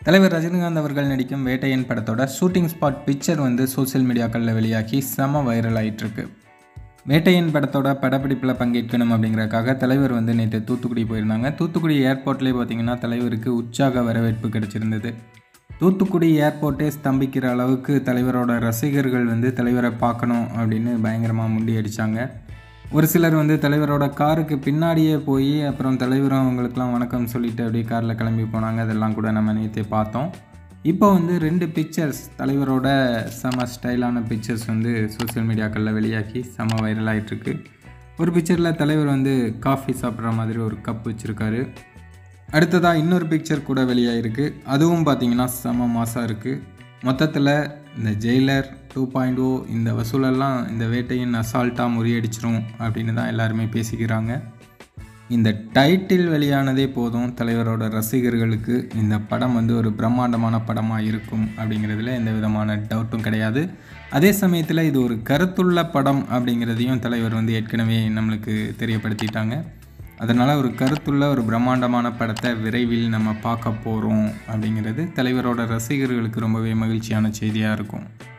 தலைவர் ரஜினிகாந்த் அவர்கள் நடிக்கும் வேட்டையன் படத்தோட ஷூட்டிங் ஸ்பாட் பிக்சர் வந்து சோஷியல் மீடியாக்களில் வெளியாகி செம வைரல் ஆயிட்டிருக்கு வேட்டையன் படத்தோட படப்பிடிப்பில் பங்கேற்கணும் அப்படிங்கிறக்காக தலைவர் வந்து நேற்று தூத்துக்குடி போயிருந்தாங்க தூத்துக்குடி ஏர்போர்ட்லேயே பார்த்தீங்கன்னா தலைவருக்கு உற்சாக வரவேற்பு கிடைச்சிருந்தது தூத்துக்குடி ஏர்போர்ட்டே ஸ்தம்பிக்கிற அளவுக்கு தலைவரோட ரசிகர்கள் வந்து தலைவரை பார்க்கணும் அப்படின்னு பயங்கரமாக முண்டி அடித்தாங்க ஒரு சிலர் வந்து தலைவரோட காருக்கு பின்னாடியே போய் அப்புறம் தலைவரும் அவங்களுக்குலாம் வணக்கம் சொல்லிட்டு அப்படியே காரில் கிளம்பி போனாங்க அதெல்லாம் கூட நம்ம நேற்றே பார்த்தோம் இப்போ வந்து ரெண்டு பிக்சர்ஸ் தலைவரோட செம ஸ்டைலான பிக்சர்ஸ் வந்து சோஷியல் மீடியாக்களில் வெளியாகி செம வைரல் ஆகிட்டுருக்கு ஒரு பிக்சரில் தலைவர் வந்து காஃபி சாப்பிட்ற மாதிரி ஒரு கப் வச்சுருக்காரு அடுத்ததாக இன்னொரு பிக்சர் கூட வெளியாகிருக்கு அதுவும் பார்த்தீங்கன்னா செம மாசாக இருக்குது மொத்தத்தில் இந்த ஜெயிலர் டூ பாயிண்ட் ஓ இந்த வசூலெல்லாம் இந்த வேட்டையின் அசால்ட்டாக முறியடிச்சிரும் அப்படின்னு தான் எல்லாருமே பேசிக்கிறாங்க இந்த டைட்டில் வெளியானதே போதும் தலைவரோட ரசிகர்களுக்கு இந்த படம் வந்து ஒரு பிரம்மாண்டமான படமாக இருக்கும் அப்படிங்கிறதுல எந்த விதமான டவுட்டும் கிடையாது அதே சமயத்தில் இது ஒரு கருத்துள்ள படம் அப்படிங்கிறதையும் தலைவர் வந்து ஏற்கனவே நம்மளுக்கு தெரியப்படுத்திட்டாங்க அதனால் ஒரு கருத்துள்ள ஒரு பிரம்மாண்டமான படத்தை விரைவில் நம்ம பார்க்க போகிறோம் அப்படிங்கிறது தலைவரோட ரசிகர்களுக்கு ரொம்பவே மகிழ்ச்சியான செய்தியாக இருக்கும்